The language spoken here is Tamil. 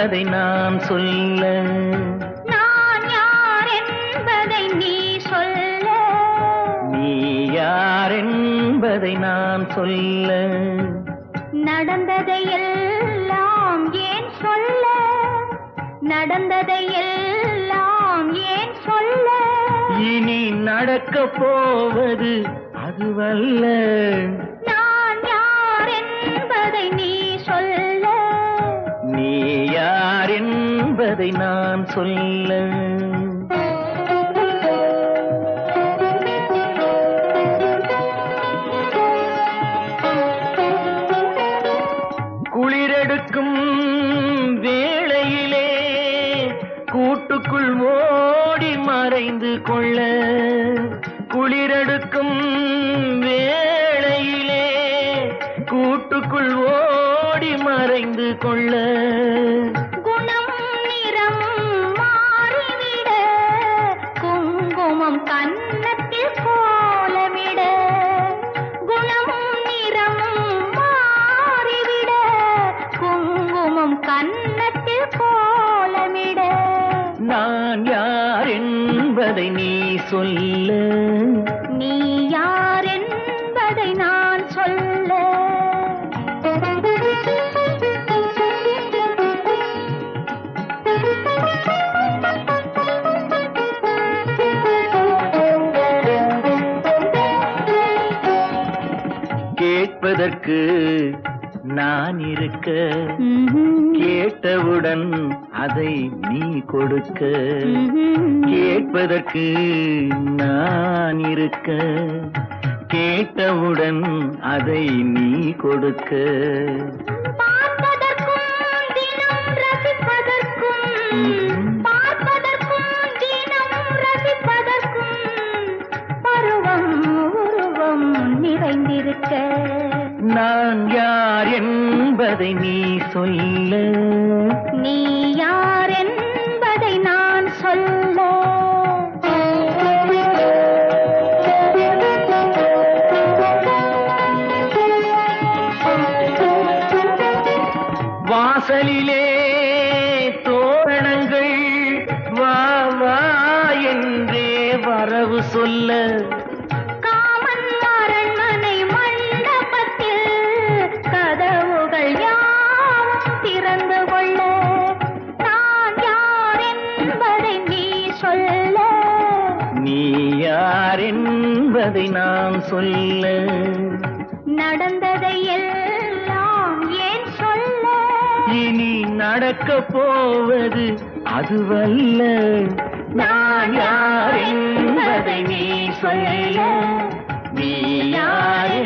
என்பதை நான் சொல்ல நான் யார் என்பதை நீ சொல்ல நீ யார் என்பதை நான் சொல்ல நடந்ததை எல்லாம் ஏன் சொல்ல நடந்ததை எல்லாம் ஏன் சொல்ல இனி நடக்க போவது அதுவல்ல நான் யார் என்பதை நீ சொல்ல நீ யார் என்பதை நான் சொல்ல குளிரெடுக்கும் வேளையிலே கூட்டுக்குள் ஓடி மறைந்து கொள்ள குளிரெடுக்கும் வேளையிலே கூட்டுக்குள் ஓடி மறைந்து கொள்ள குணம் நிறம் மாறிவிட குங்குமம் கன்னத்தில் கோலமிட குணம் நிறம் மாறிவிட குங்குமம் கன்னத்தில் கோலமிட நான் யார் என்பதை நீ சொல்ல நீ யார் என்பதை நான் சொல்ல கேட்பதற்கு நான் இருக்க கேட்டவுடன் அதை நீ கொடுக்க கேட்பதற்கு நான் இருக்க கேட்டவுடன் அதை நீ கொடுக்க பார்ப்பதற்கும் தினம் ரசிப்பதற்கும் பார்ப்பதற்கும் தினம் ரசிப்பதற்கும் பருவம் உருவம் நிறைந்திருக்க நான் யார் என்பதை நீ சொல்ல நீ யார் என்பதை நான் சொல்ல வாசலிலே தோரணங்கள் வா வா என்றே வரவு சொல்ல காமன் அரண்மனை மண்டபத்தில் கதவுகள் யாவும் திறந்து கொள்ள நான் யார் என்பதை நீ சொல்ல நீ யார் என்பதை நான் சொல்ல நடந்ததை எல்லாம் ஏன் சொல்ல இனி நடக்க போவது அதுவல்ல நான் யார் என்பதை நீ சொல்ல நீ யார்